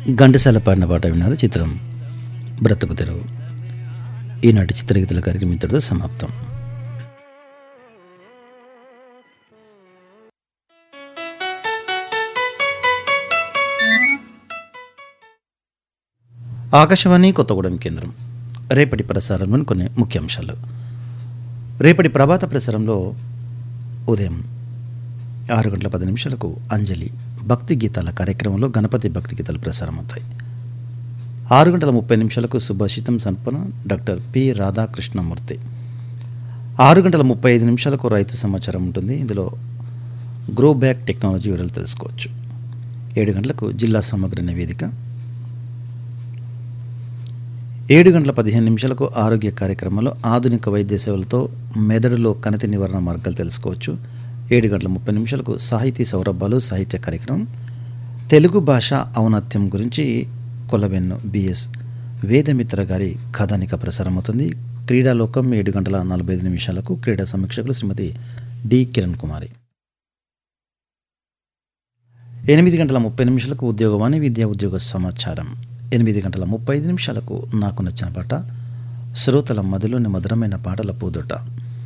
ఘంటసాల పాడిన పాట విన్నారు చిత్రం బ్రతుకు తెరువు ఈనాటి చిత్రగీతల కార్యక్రమం ఇంతటితో సమాప్తం ఆకాశవాణి కొత్తగూడెం కేంద్రం రేపటి ప్రసారంలోని కొన్ని ముఖ్యాంశాలు రేపటి ప్రభాత ప్రసారంలో ఉదయం ఆరు గంటల పది నిమిషాలకు అంజలి భక్తి గీతాల కార్యక్రమంలో గణపతి భక్తి గీతాలు ప్రసారమవుతాయి ఆరు గంటల ముప్పై నిమిషాలకు సుభాషితం సంపన డాక్టర్ పి రాధాకృష్ణమూర్తి ఆరు గంటల ముప్పై ఐదు నిమిషాలకు రైతు సమాచారం ఉంటుంది ఇందులో గ్రో బ్యాక్ టెక్నాలజీ వివరాలు తెలుసుకోవచ్చు ఏడు గంటలకు జిల్లా సమగ్ర నివేదిక ఏడు గంటల పదిహేను నిమిషాలకు ఆరోగ్య కార్యక్రమంలో ఆధునిక వైద్య సేవలతో మెదడులో కణితి నివారణ మార్గాలు తెలుసుకోవచ్చు ఏడు గంటల ముప్పై నిమిషాలకు సాహితీ సౌరభాలు సాహిత్య కార్యక్రమం తెలుగు భాష ఔన్నత్యం గురించి కొలవెన్ను బిఎస్ వేదమిత్ర గారి కథానిక ప్రసారం అవుతుంది క్రీడాలోకం ఏడు గంటల నలభై ఐదు నిమిషాలకు క్రీడా సమీక్షకులు శ్రీమతి డి కిరణ్ కుమారి ఎనిమిది గంటల ముప్పై నిమిషాలకు ఉద్యోగవాణి విద్యా ఉద్యోగ సమాచారం ఎనిమిది గంటల ముప్పై ఐదు నిమిషాలకు నాకు నచ్చిన పాట శ్రోతల మదిలోని మధురమైన పాటల పూదొట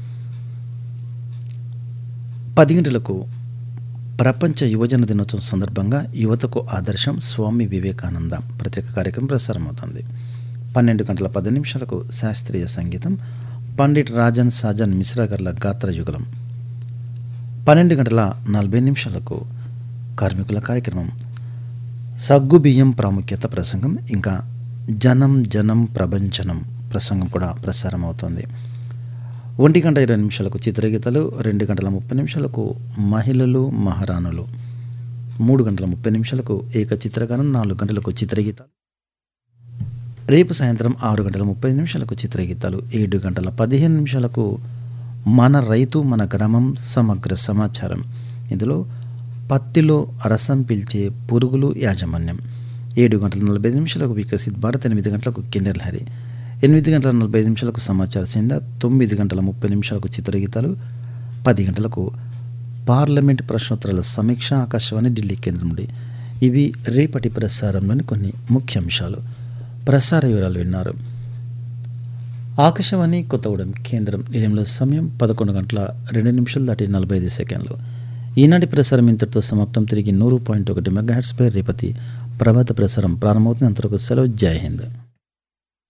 పది గంటలకు ప్రపంచ యువజన దినోత్సవం సందర్భంగా యువతకు ఆదర్శం స్వామి వివేకానంద ప్రత్యేక కార్యక్రమం ప్రసారమవుతుంది పన్నెండు గంటల పది నిమిషాలకు శాస్త్రీయ సంగీతం పండిట్ రాజన్ సాజన్ మిశ్రా గార్ల గాత్ర యుగలం పన్నెండు గంటల నలభై నిమిషాలకు కార్మికుల కార్యక్రమం సగ్గు బియ్యం ప్రాముఖ్యత ప్రసంగం ఇంకా జనం జనం ప్రభంజనం ప్రసంగం కూడా ప్రసారం అవుతుంది ఒంటి గంట ఇరవై నిమిషాలకు చిత్రగీతాలు రెండు గంటల ముప్పై నిమిషాలకు మహిళలు మహారాణులు మూడు గంటల ముప్పై నిమిషాలకు ఏక చిత్రగానం నాలుగు గంటలకు చిత్రగీతాలు రేపు సాయంత్రం ఆరు గంటల ముప్పై నిమిషాలకు చిత్రగీతాలు ఏడు గంటల పదిహేను నిమిషాలకు మన రైతు మన గ్రామం సమగ్ర సమాచారం ఇందులో పత్తిలో రసం పీల్చే పురుగులు యాజమాన్యం ఏడు గంటల నలభై ఐదు నిమిషాలకు వికసిత్ భారత్ ఎనిమిది గంటలకు కిన్నెర్ హరి ఎనిమిది గంటల నలభై ఐదు నిమిషాలకు సమాచార సేంద తొమ్మిది గంటల ముప్పై నిమిషాలకు చిత్రగీతాలు పది గంటలకు పార్లమెంట్ ప్రశ్నోత్తరాల సమీక్ష ఆకాశవాణి ఢిల్లీ కేంద్రం నుండి ఇవి రేపటి ప్రసారంలోని కొన్ని ముఖ్యాంశాలు ప్రసార వివరాలు విన్నారు ఆకాశవాణి కొత్తగూడెం కేంద్రం నిలయంలో సమయం పదకొండు గంటల రెండు నిమిషాలు దాటి నలభై ఐదు సెకండ్లు ఈనాటి ప్రసారం ఇంతటితో సమాప్తం తిరిగి నూరు పాయింట్ ఒకటి మెగాహెట్స్పై రేపటి ప్రభాత ప్రసారం ప్రారంభమవుతుంది అంతవరకు సెలవు జై హింద్